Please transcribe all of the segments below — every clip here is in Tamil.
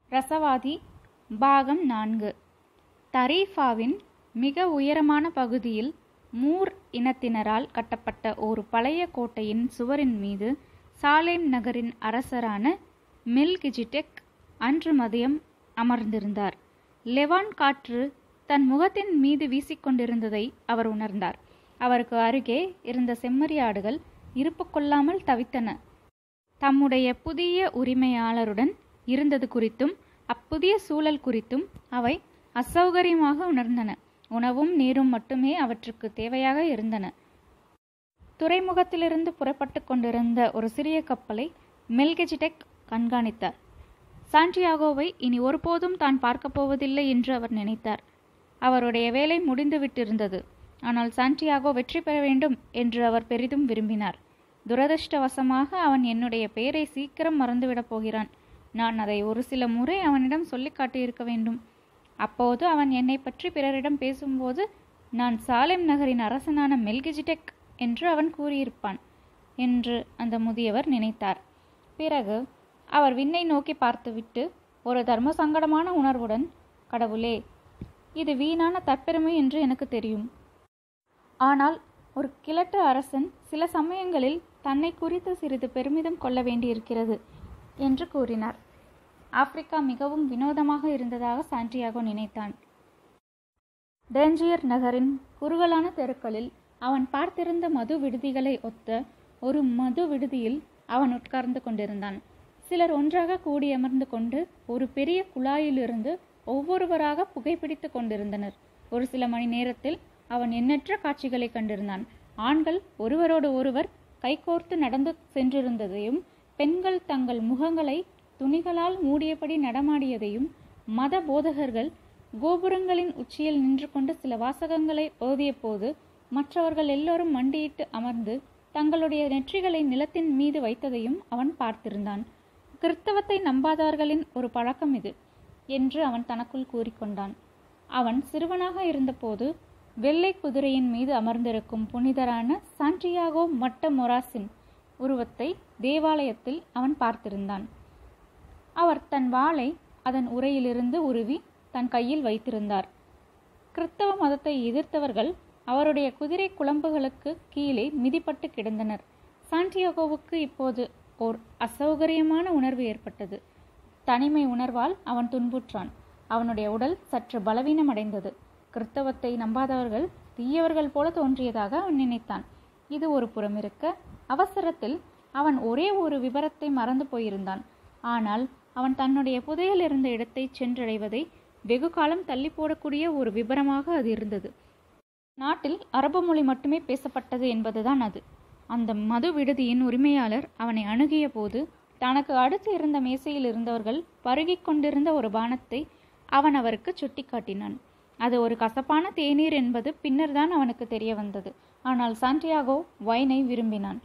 ரசவாதி பாகம் நான்கு தரீஃபாவின் மிக உயரமான பகுதியில் மூர் இனத்தினரால் கட்டப்பட்ட ஒரு பழைய கோட்டையின் சுவரின் மீது சாலேம் நகரின் அரசரான மெல்கிஜிடெக் அன்று மதியம் அமர்ந்திருந்தார் லெவான் காற்று தன் முகத்தின் மீது வீசிக்கொண்டிருந்ததை அவர் உணர்ந்தார் அவருக்கு அருகே இருந்த செம்மறியாடுகள் இருப்பு கொள்ளாமல் தவித்தன தம்முடைய புதிய உரிமையாளருடன் இருந்தது குறித்தும் அப்புதிய சூழல் குறித்தும் அவை அசௌகரியமாக உணர்ந்தன உணவும் நீரும் மட்டுமே அவற்றுக்கு தேவையாக இருந்தன துறைமுகத்திலிருந்து புறப்பட்டு கொண்டிருந்த ஒரு சிறிய கப்பலை மெல்கெஜிடெக் கண்காணித்தார் சாண்டியாகோவை இனி ஒருபோதும் தான் பார்க்கப் போவதில்லை என்று அவர் நினைத்தார் அவருடைய வேலை முடிந்துவிட்டிருந்தது ஆனால் சாண்டியாகோ வெற்றி பெற வேண்டும் என்று அவர் பெரிதும் விரும்பினார் துரதிருஷ்டவசமாக அவன் என்னுடைய பெயரை சீக்கிரம் மறந்துவிடப் போகிறான் நான் அதை ஒரு சில முறை அவனிடம் சொல்லி காட்டியிருக்க வேண்டும் அப்போது அவன் என்னை பற்றி பிறரிடம் பேசும்போது நான் சாலேம் நகரின் அரசனான மெல்கிஜிடெக் என்று அவன் கூறியிருப்பான் என்று அந்த முதியவர் நினைத்தார் பிறகு அவர் விண்ணை நோக்கி பார்த்துவிட்டு ஒரு தர்ம சங்கடமான உணர்வுடன் கடவுளே இது வீணான தற்பெருமை என்று எனக்கு தெரியும் ஆனால் ஒரு கிழட்டு அரசன் சில சமயங்களில் தன்னை குறித்து சிறிது பெருமிதம் கொள்ள வேண்டியிருக்கிறது என்று கூறினார் ஆப்பிரிக்கா மிகவும் வினோதமாக இருந்ததாக சாண்டியாகோ நினைத்தான் டேஞ்சியர் நகரின் குறுகலான தெருக்களில் அவன் பார்த்திருந்த மது விடுதிகளை ஒத்த ஒரு மது விடுதியில் அவன் உட்கார்ந்து கொண்டிருந்தான் சிலர் ஒன்றாக கூடியமர்ந்து கொண்டு ஒரு பெரிய குழாயிலிருந்து ஒவ்வொருவராக புகைப்பிடித்து கொண்டிருந்தனர் ஒரு சில மணி நேரத்தில் அவன் எண்ணற்ற காட்சிகளை கண்டிருந்தான் ஆண்கள் ஒருவரோடு ஒருவர் கைகோர்த்து நடந்து சென்றிருந்ததையும் பெண்கள் தங்கள் முகங்களை துணிகளால் மூடியபடி நடமாடியதையும் மத போதகர்கள் கோபுரங்களின் உச்சியில் நின்று கொண்டு சில வாசகங்களை ஓதிய போது மற்றவர்கள் எல்லோரும் மண்டியிட்டு அமர்ந்து தங்களுடைய நெற்றிகளை நிலத்தின் மீது வைத்ததையும் அவன் பார்த்திருந்தான் கிறிஸ்தவத்தை நம்பாதவர்களின் ஒரு பழக்கம் இது என்று அவன் தனக்குள் கூறிக்கொண்டான் அவன் சிறுவனாக இருந்தபோது வெள்ளை குதிரையின் மீது அமர்ந்திருக்கும் புனிதரான சாண்டியாகோ மட்ட மொராசின் உருவத்தை தேவாலயத்தில் அவன் பார்த்திருந்தான் அவர் தன் வாளை அதன் உரையிலிருந்து உருவி தன் கையில் வைத்திருந்தார் கிறிஸ்தவ மதத்தை எதிர்த்தவர்கள் அவருடைய குதிரை குழம்புகளுக்கு கீழே மிதிப்பட்டு கிடந்தனர் சாண்டியாகோவுக்கு இப்போது ஓர் அசௌகரியமான உணர்வு ஏற்பட்டது தனிமை உணர்வால் அவன் துன்புற்றான் அவனுடைய உடல் சற்று பலவீனமடைந்தது கிறிஸ்தவத்தை நம்பாதவர்கள் தீயவர்கள் போல தோன்றியதாக அவன் நினைத்தான் இது ஒரு புறம் இருக்க அவசரத்தில் அவன் ஒரே ஒரு விபரத்தை மறந்து போயிருந்தான் ஆனால் அவன் தன்னுடைய புதையல் இருந்த இடத்தை சென்றடைவதை வெகு காலம் தள்ளி போடக்கூடிய ஒரு விபரமாக அது இருந்தது நாட்டில் அரபு மொழி மட்டுமே பேசப்பட்டது என்பதுதான் அது அந்த மது விடுதியின் உரிமையாளர் அவனை அணுகிய போது தனக்கு அடுத்து இருந்த மேசையில் இருந்தவர்கள் பருகிக் கொண்டிருந்த ஒரு பானத்தை அவன் அவருக்கு சுட்டிக்காட்டினான் அது ஒரு கசப்பான தேநீர் என்பது பின்னர்தான் அவனுக்கு தெரிய வந்தது ஆனால் சாண்டியாகோ வைனை விரும்பினான்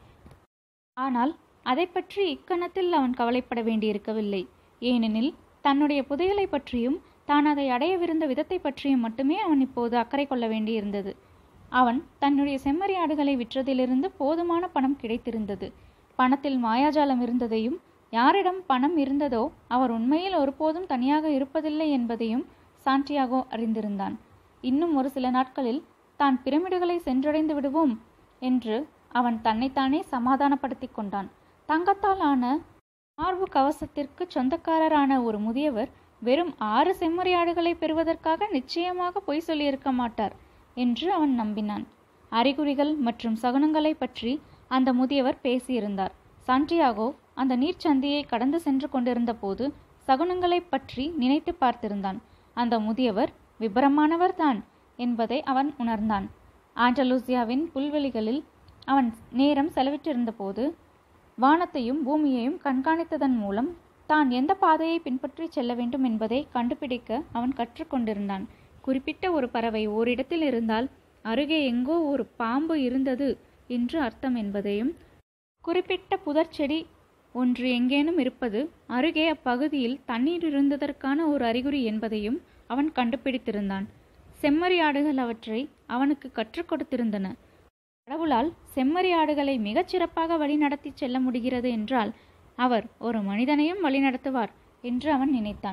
ஆனால் அதை பற்றி இக்கணத்தில் அவன் கவலைப்பட வேண்டியிருக்கவில்லை ஏனெனில் தன்னுடைய புதையலை பற்றியும் தான் அதை அடையவிருந்த விதத்தை பற்றியும் மட்டுமே அவன் இப்போது அக்கறை கொள்ள வேண்டியிருந்தது அவன் தன்னுடைய செம்மறியாடுகளை விற்றதிலிருந்து போதுமான பணம் கிடைத்திருந்தது பணத்தில் மாயாஜாலம் இருந்ததையும் யாரிடம் பணம் இருந்ததோ அவர் உண்மையில் ஒருபோதும் தனியாக இருப்பதில்லை என்பதையும் சாண்டியாகோ அறிந்திருந்தான் இன்னும் ஒரு சில நாட்களில் தான் பிரமிடுகளை சென்றடைந்து விடுவோம் என்று அவன் தன்னைத்தானே சமாதானப்படுத்தி கொண்டான் தங்கத்தால் ஆன மார்பு கவசத்திற்கு சொந்தக்காரரான ஒரு முதியவர் வெறும் ஆறு செம்மறியாடுகளை பெறுவதற்காக நிச்சயமாக பொய் சொல்லியிருக்க மாட்டார் என்று அவன் நம்பினான் அறிகுறிகள் மற்றும் சகுனங்களை பற்றி அந்த முதியவர் பேசியிருந்தார் சாண்டியாகோ அந்த நீர்ச்சந்தியை கடந்து சென்று கொண்டிருந்த போது சகுனங்களை பற்றி நினைத்து பார்த்திருந்தான் அந்த முதியவர் விபரமானவர் தான் என்பதை அவன் உணர்ந்தான் ஆண்டலூசியாவின் புல்வெளிகளில் அவன் நேரம் செலவிட்டிருந்த போது வானத்தையும் பூமியையும் கண்காணித்ததன் மூலம் தான் எந்த பாதையை பின்பற்றி செல்ல வேண்டும் என்பதை கண்டுபிடிக்க அவன் கற்றுக்கொண்டிருந்தான் குறிப்பிட்ட ஒரு பறவை ஓரிடத்தில் இருந்தால் அருகே எங்கோ ஒரு பாம்பு இருந்தது என்று அர்த்தம் என்பதையும் குறிப்பிட்ட புதர்ச்செடி ஒன்று எங்கேனும் இருப்பது அருகே அப்பகுதியில் தண்ணீர் இருந்ததற்கான ஒரு அறிகுறி என்பதையும் அவன் கண்டுபிடித்திருந்தான் செம்மறியாடுகள் அவற்றை அவனுக்கு கற்றுக் கொடுத்திருந்தன கடவுளால் செம்மறியாடுகளை மிகச் சிறப்பாக வழிநடத்தி செல்ல முடிகிறது என்றால் அவர் ஒரு மனிதனையும் வழிநடத்துவார் என்று அவன் நினைத்தான்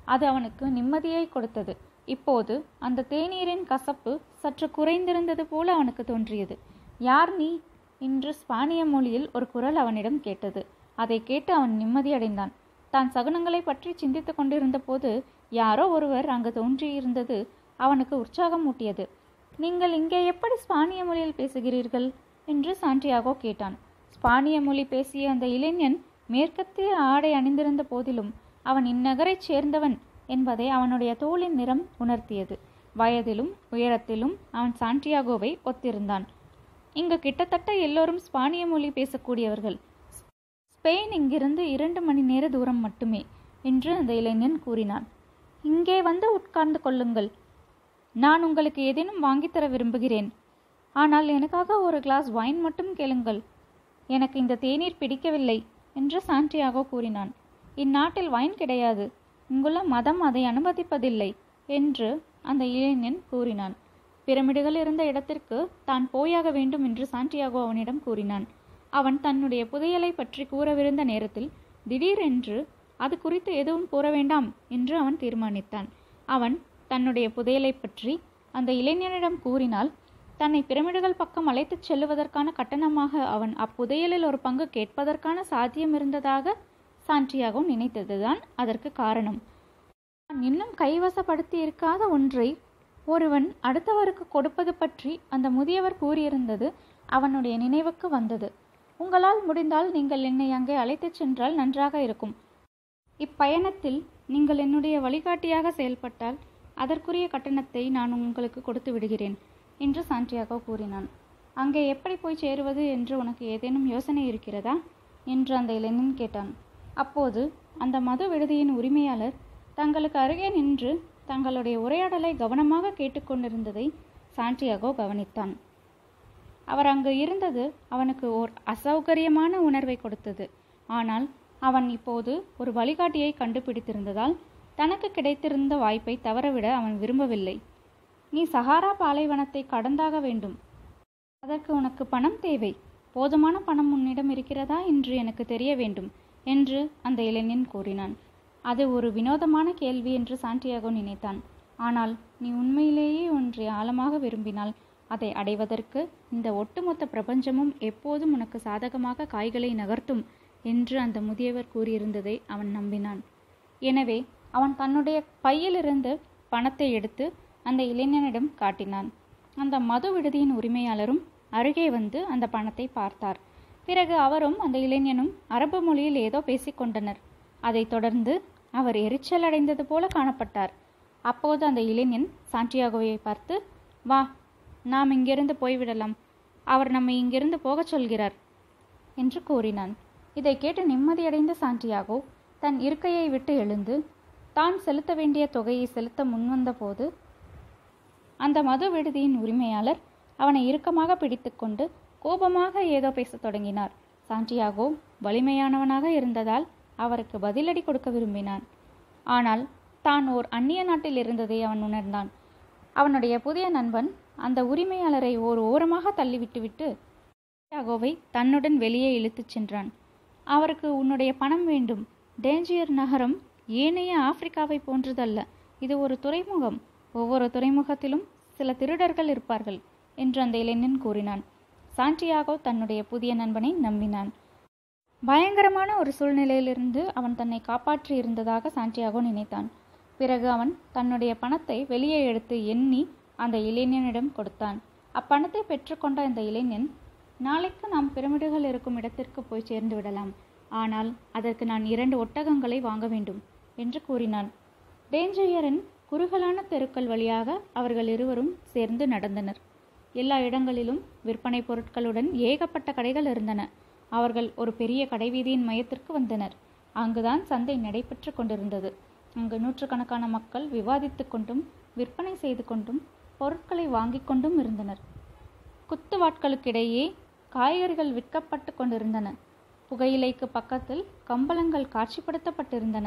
அது அவனுக்கு நிம்மதியை கொடுத்தது இப்போது அந்த தேநீரின் கசப்பு சற்று குறைந்திருந்தது போல அவனுக்கு தோன்றியது யார் நீ என்று ஸ்பானிய மொழியில் ஒரு குரல் அவனிடம் கேட்டது அதை கேட்டு அவன் நிம்மதியடைந்தான் தான் சகுனங்களை பற்றி சிந்தித்து கொண்டிருந்த போது யாரோ ஒருவர் அங்கு தோன்றியிருந்தது அவனுக்கு உற்சாகம் ஊட்டியது நீங்கள் இங்கே எப்படி ஸ்பானிய மொழியில் பேசுகிறீர்கள் என்று சாண்டியாகோ கேட்டான் ஸ்பானிய மொழி பேசிய அந்த இளைஞன் மேற்கத்திய ஆடை அணிந்திருந்த போதிலும் அவன் இந்நகரைச் சேர்ந்தவன் என்பதை அவனுடைய தோளின் நிறம் உணர்த்தியது வயதிலும் உயரத்திலும் அவன் சாண்டியாகோவை ஒத்திருந்தான் இங்கு கிட்டத்தட்ட எல்லோரும் ஸ்பானிய மொழி பேசக்கூடியவர்கள் ஸ்பெயின் இங்கிருந்து இரண்டு மணி நேர தூரம் மட்டுமே என்று அந்த இளைஞன் கூறினான் இங்கே வந்து உட்கார்ந்து கொள்ளுங்கள் நான் உங்களுக்கு ஏதேனும் வாங்கித்தர விரும்புகிறேன் ஆனால் எனக்காக ஒரு கிளாஸ் வைன் மட்டும் கேளுங்கள் எனக்கு இந்த தேநீர் பிடிக்கவில்லை என்று சாண்டியாகோ கூறினான் இந்நாட்டில் வைன் கிடையாது இங்குள்ள மதம் அதை அனுமதிப்பதில்லை என்று அந்த இளைஞன் கூறினான் பிரமிடுகள் இருந்த இடத்திற்கு தான் போயாக வேண்டும் என்று சாண்டியாகோ அவனிடம் கூறினான் அவன் தன்னுடைய புதையலை பற்றி கூறவிருந்த நேரத்தில் திடீரென்று அது குறித்து எதுவும் கூற வேண்டாம் என்று அவன் தீர்மானித்தான் அவன் தன்னுடைய புதையலை பற்றி அந்த இளைஞனிடம் கூறினால் தன்னை பிரமிடுகள் பக்கம் அழைத்துச் செல்லுவதற்கான கட்டணமாக அவன் அப்புதையலில் ஒரு பங்கு கேட்பதற்கான சாத்தியம் இருந்ததாக சாண்டியாகோ நினைத்ததுதான் அதற்கு காரணம் தான் இன்னும் கைவசப்படுத்தி இருக்காத ஒன்றை ஒருவன் அடுத்தவருக்கு கொடுப்பது பற்றி அந்த முதியவர் கூறியிருந்தது அவனுடைய நினைவுக்கு வந்தது உங்களால் முடிந்தால் நீங்கள் என்னை அங்கே அழைத்துச் சென்றால் நன்றாக இருக்கும் இப்பயணத்தில் நீங்கள் என்னுடைய வழிகாட்டியாக செயல்பட்டால் அதற்குரிய கட்டணத்தை நான் உங்களுக்கு கொடுத்து விடுகிறேன் என்று சாண்டியாகோ கூறினான் அங்கே எப்படி போய் சேருவது என்று உனக்கு ஏதேனும் யோசனை இருக்கிறதா என்று அந்த இளைஞன் கேட்டான் அப்போது அந்த மது விடுதியின் உரிமையாளர் தங்களுக்கு அருகே நின்று தங்களுடைய உரையாடலை கவனமாக கேட்டுக்கொண்டிருந்ததை சாண்டியாகோ கவனித்தான் அவர் அங்கு இருந்தது அவனுக்கு ஓர் அசௌகரியமான உணர்வை கொடுத்தது ஆனால் அவன் இப்போது ஒரு வழிகாட்டியை கண்டுபிடித்திருந்ததால் தனக்கு கிடைத்திருந்த வாய்ப்பை தவறவிட அவன் விரும்பவில்லை நீ சஹாரா பாலைவனத்தை கடந்தாக வேண்டும் அதற்கு உனக்கு பணம் தேவை போதுமான பணம் உன்னிடம் இருக்கிறதா என்று எனக்கு தெரிய வேண்டும் என்று அந்த இளைஞன் கூறினான் அது ஒரு வினோதமான கேள்வி என்று சாண்டியாகோ நினைத்தான் ஆனால் நீ உண்மையிலேயே ஒன்றை ஆழமாக விரும்பினால் அதை அடைவதற்கு இந்த ஒட்டுமொத்த பிரபஞ்சமும் எப்போதும் உனக்கு சாதகமாக காய்களை நகர்த்தும் என்று அந்த முதியவர் கூறியிருந்ததை அவன் நம்பினான் எனவே அவன் தன்னுடைய பையிலிருந்து பணத்தை எடுத்து அந்த இளைஞனிடம் காட்டினான் அந்த மது விடுதியின் உரிமையாளரும் அருகே வந்து அந்த பணத்தை பார்த்தார் பிறகு அவரும் அந்த இளைஞனும் அரபு மொழியில் ஏதோ பேசிக்கொண்டனர் அதைத் தொடர்ந்து அவர் எரிச்சல் அடைந்தது போல காணப்பட்டார் அப்போது அந்த இளைஞன் சாண்டியாகோவை பார்த்து வா நாம் இங்கிருந்து போய்விடலாம் அவர் நம்மை இங்கிருந்து போகச் சொல்கிறார் என்று கூறினான் இதை கேட்டு நிம்மதியடைந்த சாண்டியாகோ தன் இருக்கையை விட்டு எழுந்து தான் செலுத்த வேண்டிய தொகையை செலுத்த முன்வந்தபோது அந்த மது விடுதியின் உரிமையாளர் அவனை இறுக்கமாக பிடித்துக்கொண்டு கோபமாக ஏதோ பேசத் தொடங்கினார் சாண்டியாகோ வலிமையானவனாக இருந்ததால் அவருக்கு பதிலடி கொடுக்க விரும்பினான் ஆனால் தான் ஓர் அந்நிய நாட்டில் இருந்ததை அவன் உணர்ந்தான் அவனுடைய புதிய நண்பன் அந்த உரிமையாளரை ஓர் ஓரமாக தள்ளிவிட்டுவிட்டு சாண்டியாகோவை தன்னுடன் வெளியே இழுத்துச் சென்றான் அவருக்கு உன்னுடைய பணம் வேண்டும் டேஞ்சியர் நகரம் ஏனைய ஆப்பிரிக்காவை போன்றதல்ல இது ஒரு துறைமுகம் ஒவ்வொரு துறைமுகத்திலும் சில திருடர்கள் இருப்பார்கள் என்று அந்த இளைஞன் கூறினான் சாண்டியாகோ தன்னுடைய புதிய நண்பனை நம்பினான் பயங்கரமான ஒரு சூழ்நிலையிலிருந்து அவன் தன்னை காப்பாற்றி இருந்ததாக சாண்டியாகோ நினைத்தான் பிறகு அவன் தன்னுடைய பணத்தை வெளியே எடுத்து எண்ணி அந்த இளைஞனிடம் கொடுத்தான் அப்பணத்தை பெற்றுக்கொண்ட இந்த இளைஞன் நாளைக்கு நாம் பிரமிடுகள் இருக்கும் இடத்திற்கு போய் சேர்ந்து விடலாம் ஆனால் அதற்கு நான் இரண்டு ஒட்டகங்களை வாங்க வேண்டும் என்று கூறினான் டேஞ்சையரின் குறுகலான தெருக்கள் வழியாக அவர்கள் இருவரும் சேர்ந்து நடந்தனர் எல்லா இடங்களிலும் விற்பனை பொருட்களுடன் ஏகப்பட்ட கடைகள் இருந்தன அவர்கள் ஒரு பெரிய கடைவீதியின் மையத்திற்கு வந்தனர் அங்குதான் சந்தை நடைபெற்று கொண்டிருந்தது அங்கு நூற்றுக்கணக்கான மக்கள் விவாதித்து கொண்டும் விற்பனை செய்து கொண்டும் பொருட்களை வாங்கிக் கொண்டும் இருந்தனர் குத்துவாட்களுக்கிடையே காய்கறிகள் விற்கப்பட்டு கொண்டிருந்தன புகையிலைக்கு பக்கத்தில் கம்பளங்கள் காட்சிப்படுத்தப்பட்டிருந்தன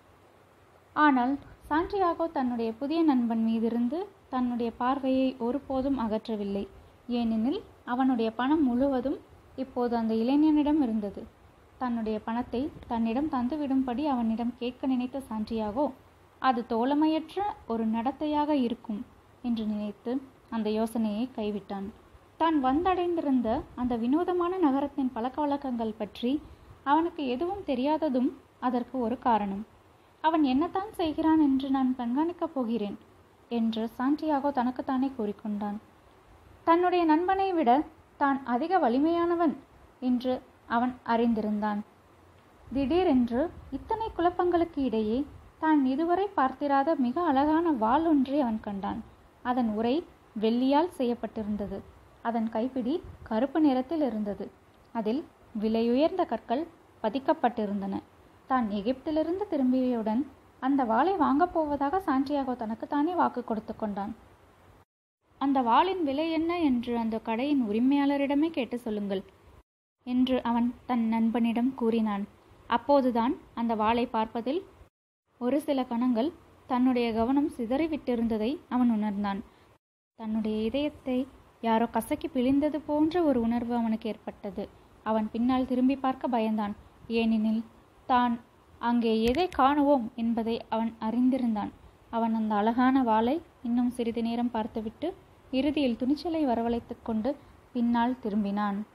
ஆனால் சாண்டியாகோ தன்னுடைய புதிய நண்பன் மீதிருந்து தன்னுடைய பார்வையை ஒருபோதும் அகற்றவில்லை ஏனெனில் அவனுடைய பணம் முழுவதும் இப்போது அந்த இளைஞனிடம் இருந்தது தன்னுடைய பணத்தை தன்னிடம் தந்துவிடும்படி அவனிடம் கேட்க நினைத்த சாண்டியாகோ அது தோழமையற்ற ஒரு நடத்தையாக இருக்கும் என்று நினைத்து அந்த யோசனையை கைவிட்டான் தான் வந்தடைந்திருந்த அந்த வினோதமான நகரத்தின் பழக்க வழக்கங்கள் பற்றி அவனுக்கு எதுவும் தெரியாததும் அதற்கு ஒரு காரணம் அவன் என்னத்தான் செய்கிறான் என்று நான் கண்காணிக்கப் போகிறேன் என்று சாண்டியாகோ தனக்குத்தானே கூறிக்கொண்டான் தன்னுடைய நண்பனை விட தான் அதிக வலிமையானவன் என்று அவன் அறிந்திருந்தான் திடீரென்று இத்தனை குழப்பங்களுக்கு இடையே தான் இதுவரை பார்த்திராத மிக அழகான வாள் ஒன்றை அவன் கண்டான் அதன் உரை வெள்ளியால் செய்யப்பட்டிருந்தது அதன் கைப்பிடி கருப்பு நிறத்தில் இருந்தது அதில் விலையுயர்ந்த கற்கள் பதிக்கப்பட்டிருந்தன தான் எகிப்திலிருந்து திரும்பியவுடன் அந்த வாளை வாங்கப் போவதாக சாண்டியாகோ தனக்குத்தானே வாக்கு கொடுத்து கொண்டான் அந்த வாளின் விலை என்ன என்று அந்த கடையின் உரிமையாளரிடமே கேட்டு சொல்லுங்கள் என்று அவன் தன் நண்பனிடம் கூறினான் அப்போதுதான் அந்த வாளை பார்ப்பதில் ஒரு சில கணங்கள் தன்னுடைய கவனம் சிதறிவிட்டிருந்ததை அவன் உணர்ந்தான் தன்னுடைய இதயத்தை யாரோ கசக்கி பிழிந்தது போன்ற ஒரு உணர்வு அவனுக்கு ஏற்பட்டது அவன் பின்னால் திரும்பி பார்க்க பயந்தான் ஏனெனில் தான் அங்கே எதை காணுவோம் என்பதை அவன் அறிந்திருந்தான் அவன் அந்த அழகான வாளை இன்னும் சிறிது நேரம் பார்த்துவிட்டு இறுதியில் துணிச்சலை வரவழைத்து கொண்டு பின்னால் திரும்பினான்